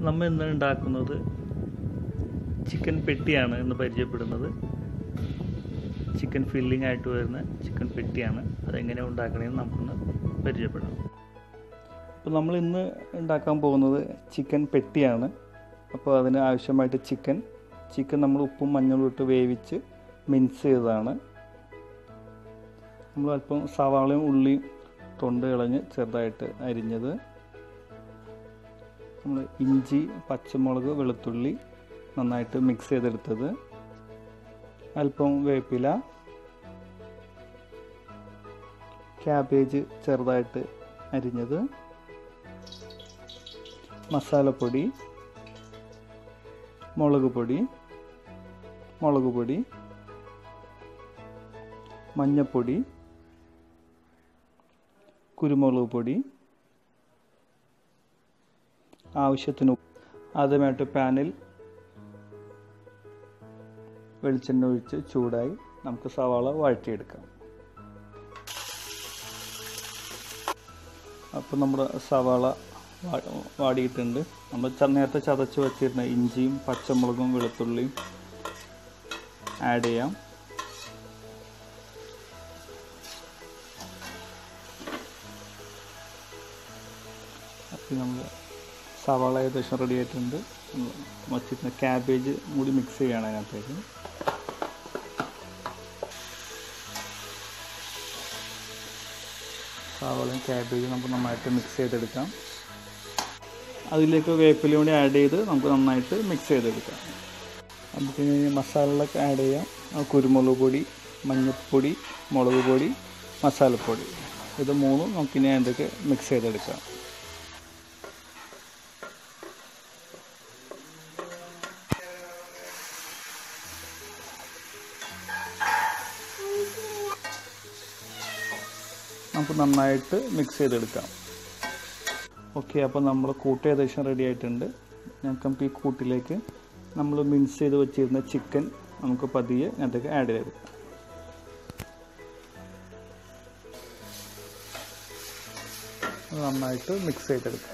നമ്മൾ ഇന്ന് ഉണ്ടാക്കുന്നത് ചിക്കൻ പെട്ടിയാണ് ഇന്ന് പരിചയപ്പെടുന്നത് ചിക്കൻ ഫില്ലിംഗ് ആയിട്ട് വരുന്ന ചിക്കൻ പെട്ടിയാണ് അതെങ്ങനെ ഉണ്ടാക്കണമെന്ന് നമുക്കൊന്ന് പരിചയപ്പെടാം അപ്പോൾ നമ്മൾ ഇന്ന് ഉണ്ടാക്കാൻ പോകുന്നത് ചിക്കൻ പെട്ടിയാണ് അപ്പോൾ അതിന് ആവശ്യമായിട്ട് ചിക്കൻ ചിക്കൻ നമ്മൾ ഉപ്പും മഞ്ഞളും ഇട്ട് വേവിച്ച് മിൻസ് ചെയ്തതാണ് നമ്മൾ അല്പം സവാളയും ഉള്ളിയും തൊണ്ട് കളഞ്ഞ് ചെറുതായിട്ട് അരിഞ്ഞത് നമ്മൾ ഇഞ്ചി പച്ചമുളക് വെളുത്തുള്ളി നന്നായിട്ട് മിക്സ് ചെയ്തെടുത്തത് അല്പം വേപ്പില ക്യാബേജ് ചെറുതായിട്ട് അരിഞ്ഞത് മസാലപ്പൊടി മുളക് പൊടി മുളക് പൊടി മഞ്ഞപ്പൊടി കുരുമുളക് പൊടി ആവശ്യത്തിന് ഉപ്പ് ആദ്യമായിട്ട് പാനിൽ വെളിച്ചെണ്ണ ഒഴിച്ച് ചൂടായി നമുക്ക് സവാള വഴറ്റിയെടുക്കാം അപ്പോൾ നമ്മുടെ സവാള വാടിയിട്ടുണ്ട് നമ്മൾ നേരത്തെ ചതച്ച് വെച്ചിരുന്ന ഇഞ്ചിയും പച്ചമുളകും വെളുത്തുള്ളിയും ആഡ് ചെയ്യാം അപ്പോൾ നമ്മൾ സവാള ഏകദേശം റെഡി ആയിട്ടുണ്ട് വച്ചിരുന്ന ക്യാബേജ് കൂടി മിക്സ് ചെയ്യണം അതിനകത്തേക്ക് സവാളയും ക്യാബേജും നമുക്ക് നന്നായിട്ട് മിക്സ് ചെയ്തെടുക്കാം അതിലേക്ക് വേപ്പില കൂടി ആഡ് ചെയ്ത് നമുക്ക് നന്നായിട്ട് മിക്സ് ചെയ്തെടുക്കാം നമുക്ക് മസാലകളൊക്കെ ആഡ് ചെയ്യാം കുരുമുളക് പൊടി മഞ്ഞൾപ്പൊടി മുളക് പൊടി മസാലപ്പൊടി ഇത് മൂന്നും നമുക്കിനി അതിൻ്റെയൊക്കെ മിക്സ് ചെയ്തെടുക്കാം നമുക്ക് നന്നായിട്ട് മിക്സ് ചെയ്തെടുക്കാം ഓക്കെ അപ്പോൾ നമ്മൾ കൂട്ട് ഏകദേശം റെഡി ആയിട്ടുണ്ട് ഞങ്ങൾക്ക് ഈ കൂട്ടിലേക്ക് നമ്മൾ മിക്സ് ചെയ്ത് വെച്ചിരുന്ന ചിക്കൻ നമുക്ക് പതിയെ അതിലേക്ക് ആഡ് ചെയ്തെടുക്കാം നന്നായിട്ട് മിക്സ് ചെയ്തെടുക്കാം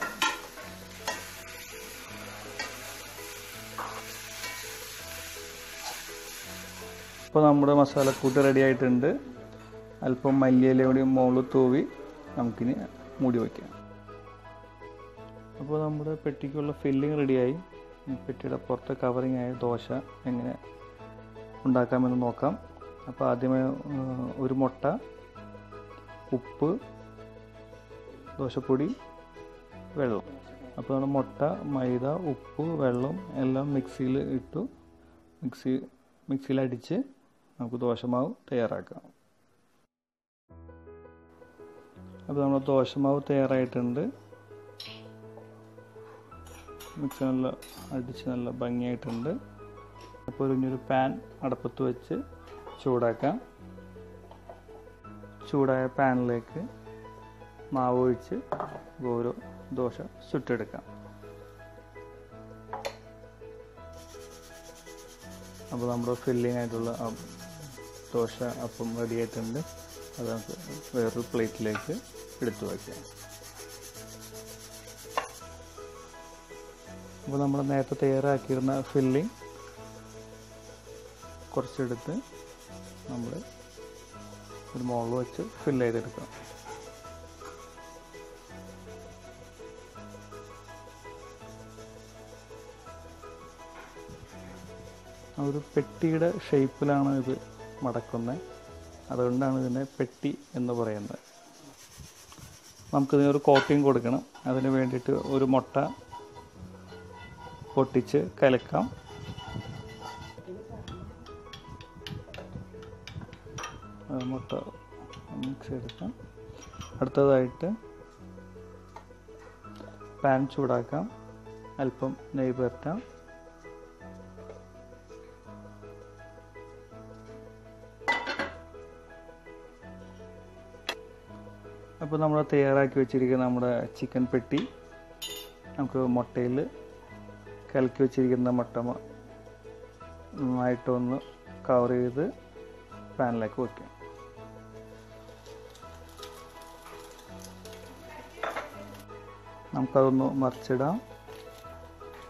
ഇപ്പോൾ നമ്മുടെ മസാലക്കൂട്ട് റെഡി ആയിട്ടുണ്ട് അല്പം മല്ലിയില കൂടി മുകളിൽ തൂവി നമുക്കിനി മൂടി വയ്ക്കാം അപ്പോൾ നമ്മുടെ പെട്ടിക്കുള്ള ഫില്ലിങ് റെഡിയായി പെട്ടിയുടെ പുറത്ത് കവറിങ് ആയ ദോശ എങ്ങനെ ഉണ്ടാക്കാമെന്ന് നോക്കാം അപ്പോൾ ആദ്യമേ ഒരു മുട്ട ഉപ്പ് ദോശപ്പൊടി വെള്ളം അപ്പോൾ നമ്മുടെ മുട്ട മൈദ ഉപ്പ് വെള്ളം എല്ലാം മിക്സിയിൽ ഇട്ടു മിക്സി മിക്സിയിൽ അടിച്ച് നമുക്ക് ദോശമാവ് തയ്യാറാക്കാം അപ്പോൾ നമ്മൾ ദോശമാവ് തയ്യാറായിട്ടുണ്ട് മിക്സി നല്ല അടിച്ച് നല്ല ഭംഗിയായിട്ടുണ്ട് അപ്പോൾ ഇനിയൊരു പാൻ അടപ്പത്ത് വെച്ച് ചൂടാക്കാം ചൂടായ പാനിലേക്ക് മാവ് ഒഴിച്ച് ഓരോ ദോശ ചുട്ടെടുക്കാം അപ്പോൾ നമ്മുടെ ഫില്ലിംഗ് ആയിട്ടുള്ള ദോശ അപ്പം റെഡി ആയിട്ടുണ്ട് അത് നമുക്ക് വേറൊരു പ്ലേറ്റിലേക്ക് എടുത്തു വയ്ക്കാം അപ്പോൾ നമ്മൾ നേരത്തെ തയ്യാറാക്കിയിരുന്ന ഫില്ലിംഗ് കുറച്ചെടുത്ത് നമ്മൾ ഒരു മുകളിൽ വെച്ച് ഫില്ല് ചെയ്തെടുക്കാം ഒരു പെട്ടിയുടെ ഷേപ്പിലാണ് ഇത് മടക്കുന്നത് അതുകൊണ്ടാണ് ഇതിനെ പെട്ടി എന്ന് പറയുന്നത് നമുക്കിതിനൊരു കോട്ടിങ് കൊടുക്കണം അതിന് വേണ്ടിയിട്ട് ഒരു മുട്ട പൊട്ടിച്ച് കലക്കാം മുട്ട മിക്സ് എടുക്കാം അടുത്തതായിട്ട് പാൻ ചൂടാക്കാം അല്പം നെയ്യ് പുരട്ടാം അപ്പോൾ നമ്മൾ തയ്യാറാക്കി വെച്ചിരിക്കുന്ന നമ്മുടെ ചിക്കൻ പെട്ടി നമുക്ക് മുട്ടയിൽ കലക്കി വെച്ചിരിക്കുന്ന മുട്ട നന്നായിട്ടൊന്ന് കവർ ചെയ്ത് പാനിലേക്ക് വയ്ക്കാം നമുക്കതൊന്ന് മറിച്ചിടാം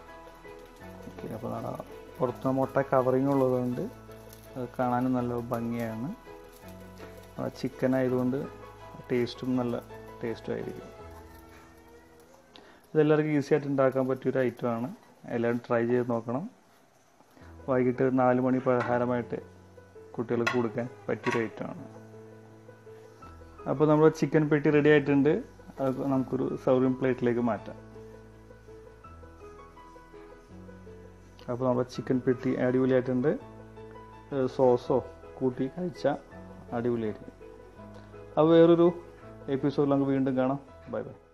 പുറത്ത് മുട്ട കവറിങ് ഉള്ളതുകൊണ്ട് അത് കാണാനും നല്ല ഭംഗിയാണ് ചിക്കൻ ആയതുകൊണ്ട് ടേസ്റ്റും നല്ല ടേസ്റ്റും ആയിരിക്കും ഇതെല്ലാവർക്കും ഈസി ആയിട്ട് ഉണ്ടാക്കാൻ പറ്റിയൊരു ഐറ്റമാണ് എല്ലാവരും ട്രൈ ചെയ്ത് നോക്കണം വൈകിട്ട് നാല് മണി പലഹാരമായിട്ട് കുട്ടികൾക്ക് കൊടുക്കാൻ പറ്റിയൊരു ഐറ്റമാണ് അപ്പോൾ നമ്മുടെ ചിക്കൻ പെട്ടി റെഡി ആയിട്ടുണ്ട് അത് നമുക്കൊരു സർവിങ് പ്ലേറ്റിലേക്ക് മാറ്റാം അപ്പോൾ നമ്മുടെ ചിക്കൻ പെട്ടി അടിപൊളിയായിട്ടുണ്ട് ഏഹ് സോസോ കൂട്ടി കഴിച്ചാൽ അടിപൊളിയായിരിക്കും അപ്പോൾ വേറൊരു എപ്പിസോഡിൽ നമുക്ക് വീണ്ടും കാണാം ബൈ ബൈ